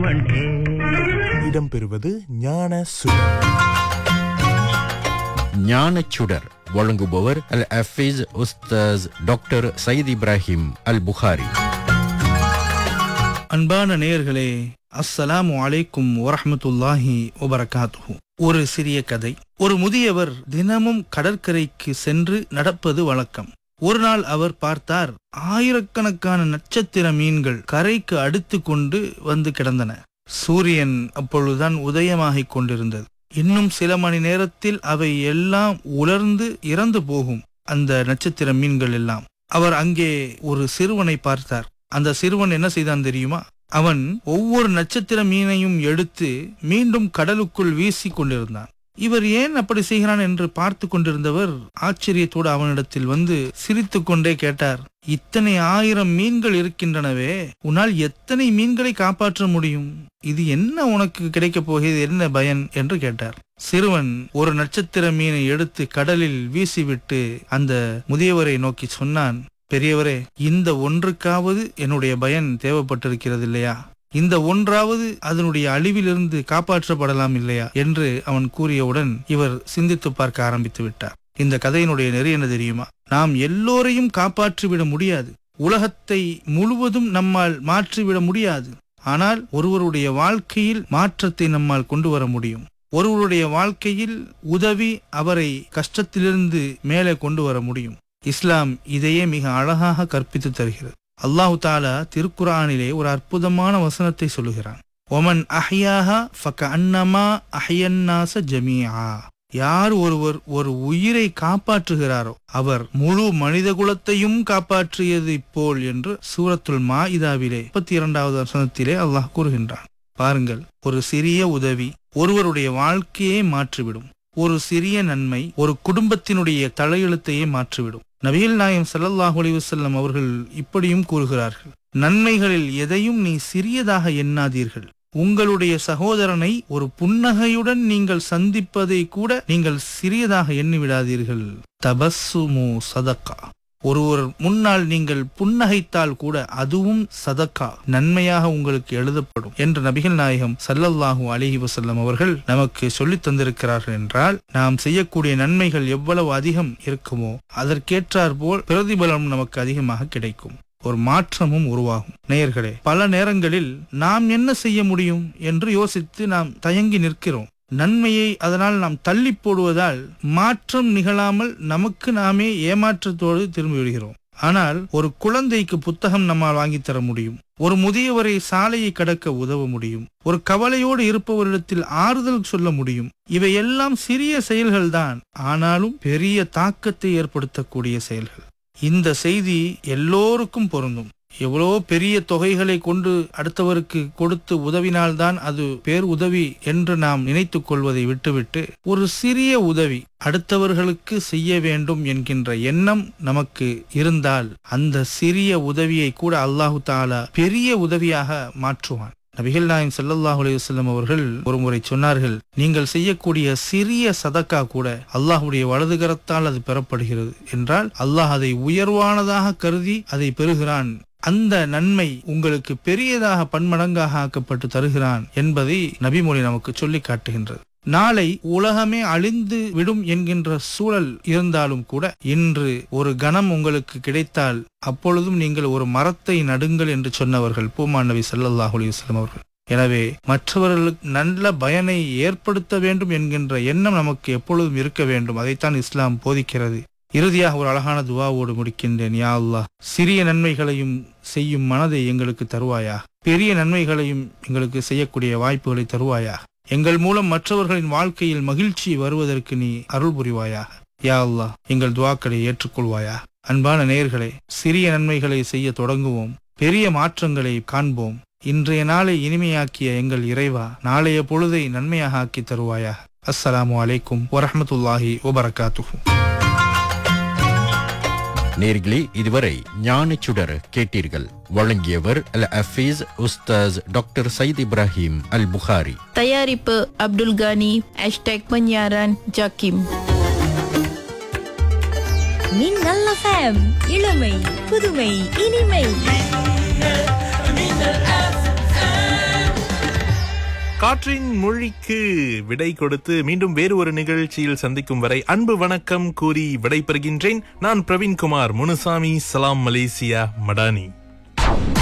வண்டே இடம்பெறுவது ஞான சுடர் ஞானச்சுடர் வழங்குபவர் அல் அஃபீஸ் உஸ்தாஸ் டாக்டர் சயீத் இப்ராஹிம் அல் புகாரி அன்பான நேயர்களே அஸ்ஸலாமு அலைக்கும் வரஹ்மத்துல்லாஹி வபரகாத்துஹு ஒரு சிறிய கதை ஒரு முதியவர் தினமும் கடற்கரைக்கு சென்று நடப்பது வழக்கம் ஒரு நாள் அவர் பார்த்தார் ஆயிரக்கணக்கான நட்சத்திர மீன்கள் கரைக்கு அடுத்து கொண்டு வந்து கிடந்தன சூரியன் அப்பொழுதுதான் உதயமாகிக் கொண்டிருந்தது இன்னும் சில மணி நேரத்தில் அவை எல்லாம் உலர்ந்து இறந்து போகும் அந்த நட்சத்திர மீன்கள் எல்லாம் அவர் அங்கே ஒரு சிறுவனை பார்த்தார் அந்த சிறுவன் என்ன செய்தான் தெரியுமா அவன் ஒவ்வொரு நட்சத்திர மீனையும் எடுத்து மீண்டும் கடலுக்குள் வீசி கொண்டிருந்தான் இவர் ஏன் அப்படி செய்கிறான் என்று பார்த்து கொண்டிருந்தவர் ஆச்சரியத்தோடு அவனிடத்தில் வந்து சிரித்துக் கொண்டே கேட்டார் இத்தனை ஆயிரம் மீன்கள் இருக்கின்றனவே உன்னால் எத்தனை மீன்களை காப்பாற்ற முடியும் இது என்ன உனக்கு கிடைக்கப் போகிறது என்ன பயன் என்று கேட்டார் சிறுவன் ஒரு நட்சத்திர மீனை எடுத்து கடலில் வீசிவிட்டு அந்த முதியவரை நோக்கி சொன்னான் பெரியவரே இந்த ஒன்றுக்காவது என்னுடைய பயன் தேவைப்பட்டிருக்கிறது இல்லையா இந்த ஒன்றாவது அதனுடைய அழிவிலிருந்து காப்பாற்றப்படலாம் இல்லையா என்று அவன் கூறியவுடன் இவர் சிந்தித்து பார்க்க ஆரம்பித்து விட்டார் இந்த கதையினுடைய நெறி என்ன தெரியுமா நாம் எல்லோரையும் காப்பாற்றிவிட முடியாது உலகத்தை முழுவதும் நம்மால் மாற்றிவிட முடியாது ஆனால் ஒருவருடைய வாழ்க்கையில் மாற்றத்தை நம்மால் கொண்டு வர முடியும் ஒருவருடைய வாழ்க்கையில் உதவி அவரை கஷ்டத்திலிருந்து மேலே கொண்டு வர முடியும் இஸ்லாம் இதையே மிக அழகாக கற்பித்து தருகிறது அல்லாஹு தாலா திருக்குரானிலே ஒரு அற்புதமான வசனத்தை சொல்லுகிறான் ஒமன் அஹ்யாஹா ஃபக அன்னமா அஹ்யன்னாச ஜமீஆ யார் ஒருவர் ஒரு உயிரை காப்பாற்றுகிறாரோ அவர் முழு மனித குலத்தையும் காப்பாற்றியது போல் என்று சூரத்துல் மாஇதாவிலே முப்பத்தி இரண்டாவது வசனத்திலே அல்லாஹ் கூறுகின்றான் பாருங்கள் ஒரு சிறிய உதவி ஒருவருடைய வாழ்க்கையே மாற்றிவிடும் ஒரு சிறிய நன்மை ஒரு குடும்பத்தினுடைய தலையெழுத்தையே மாற்றிவிடும் நபிகள் நாயம் ஸல்லல்லாஹு அலைஹி வஸல்லம் அவர்கள் இப்படியும் கூறுகிறார்கள் நன்மைகளில் எதையும் நீ சிறியதாக எண்ணாதீர்கள் உங்களுடைய சகோதரனை ஒரு புன்னகையுடன் நீங்கள் சந்திப்பதை கூட நீங்கள் சிறியதாக எண்ணிவிடாதீர்கள் தபஸ்ஸுமு சதக்கா ஒருவர் முன்னால் நீங்கள் புன்னகைத்தால் கூட அதுவும் சதக்கா நன்மையாக உங்களுக்கு எழுதப்படும் என்று நபிகள் நாயகம் சல்லல்லாஹு அலிஹி வசல்லம் அவர்கள் நமக்கு சொல்லித் தந்திருக்கிறார்கள் என்றால் நாம் செய்யக்கூடிய நன்மைகள் எவ்வளவு அதிகம் இருக்குமோ அதற்கேற்றார் போல் பிரதிபலம் நமக்கு அதிகமாக கிடைக்கும் ஒரு மாற்றமும் உருவாகும் நேயர்களே பல நேரங்களில் நாம் என்ன செய்ய முடியும் என்று யோசித்து நாம் தயங்கி நிற்கிறோம் நன்மையை அதனால் நாம் தள்ளி போடுவதால் மாற்றம் நிகழாமல் நமக்கு நாமே ஏமாற்றத்தோடு திரும்பி விடுகிறோம் ஆனால் ஒரு குழந்தைக்கு புத்தகம் நம்மால் வாங்கித் தர முடியும் ஒரு முதியவரை சாலையை கடக்க உதவ முடியும் ஒரு கவலையோடு இருப்பவரிடத்தில் ஆறுதல் சொல்ல முடியும் இவையெல்லாம் சிறிய செயல்கள்தான் ஆனாலும் பெரிய தாக்கத்தை ஏற்படுத்தக்கூடிய செயல்கள் இந்த செய்தி எல்லோருக்கும் பொருந்தும் எவ்வளோ பெரிய தொகைகளை கொண்டு அடுத்தவருக்கு கொடுத்து உதவினால்தான் அது பேர் உதவி என்று நாம் நினைத்துக் கொள்வதை விட்டுவிட்டு ஒரு சிறிய உதவி அடுத்தவர்களுக்கு செய்ய வேண்டும் என்கின்ற எண்ணம் நமக்கு இருந்தால் அந்த சிறிய உதவியை கூட அல்லாஹு தாலா பெரிய உதவியாக மாற்றுவான் நபிகள் நாயம் ஸல்லல்லாஹு அலைஹி வஸல்லம் அவர்கள் ஒருமுறை சொன்னார்கள் நீங்கள் செய்யக்கூடிய சிறிய சதக்கா கூட அல்லாஹ்வுடைய வலதுகரத்தால் அது பெறப்படுகிறது என்றால் அல்லாஹ் அதை உயர்வானதாக கருதி அதை பெறுகிறான் அந்த நன்மை உங்களுக்கு பெரியதாக பன்மடங்காக ஆக்கப்பட்டு தருகிறான் என்பதை நபிமொழி நமக்கு சொல்லி காட்டுகின்றது நாளை உலகமே அழிந்து விடும் என்கின்ற சூழல் இருந்தாலும் கூட இன்று ஒரு கணம் உங்களுக்கு கிடைத்தால் அப்பொழுதும் நீங்கள் ஒரு மரத்தை நடுங்கள் என்று சொன்னவர்கள் பூமான் நபி ஸல்லல்லாஹு அலைஹி வஸல்லம் அவர்கள் எனவே மற்றவர்களுக்கு நல்ல பயனை ஏற்படுத்த வேண்டும் என்கின்ற எண்ணம் நமக்கு எப்பொழுதும் இருக்க வேண்டும் அதைத்தான் இஸ்லாம் போதிக்கிறது இறுதியாக ஒரு அழகான துவாவோடு முடிக்கின்றேன் யா அல்லாஹ் சிறிய நன்மைகளையும் செய்யும் மனதை எங்களுக்கு தருவாயா பெரிய நன்மைகளையும் எங்களுக்கு செய்யக்கூடிய வாய்ப்புகளை தருவாயா எங்கள் மூலம் மற்றவர்களின் வாழ்க்கையில் மகிழ்ச்சி வருவதற்கு நீ அருள் புரிவாயாக யா அல்லாஹ் எங்கள் துவாக்களை ஏற்றுக்கொள்வாயா அன்பான நேயர்களே சிறிய நன்மைகளை செய்ய தொடங்குவோம் பெரிய மாற்றங்களை காண்போம் இன்றைய நாளை இனிமையாக்கிய எங்கள் இறைவா நாளைய பொழுதை நன்மையாக ஆக்கி தருவாயா அஸ்ஸலாமு அலைக்கும் வரஹ்மத்துல்லாஹி வபரகாத்துஹு நேர்களே இதுவரை ஞானச்சுடர் கேட்டீர்கள் வழங்கியவர் அல் அஃபீஸ் உஸ்தாஸ் டாக்டர் சயீத் இப்ராஹிம் அல் புகாரி தயாரிப்பு அப்துல் கானி ஹேஷ்டேக் பன்யாரன் ஜாக்கிம் மின்னல் FM இளமை புதுமை இனிமை காற்றின் மொழிக்கு விடை கொடுத்து மீண்டும் வேறு ஒரு நிகழ்ச்சியில் சந்திக்கும் வரை அன்பு வணக்கம் கூறி விடைபெறுகின்றேன் நான் பிரவீன்குமார் முனுசாமி சலாம் மலேசியா மடானி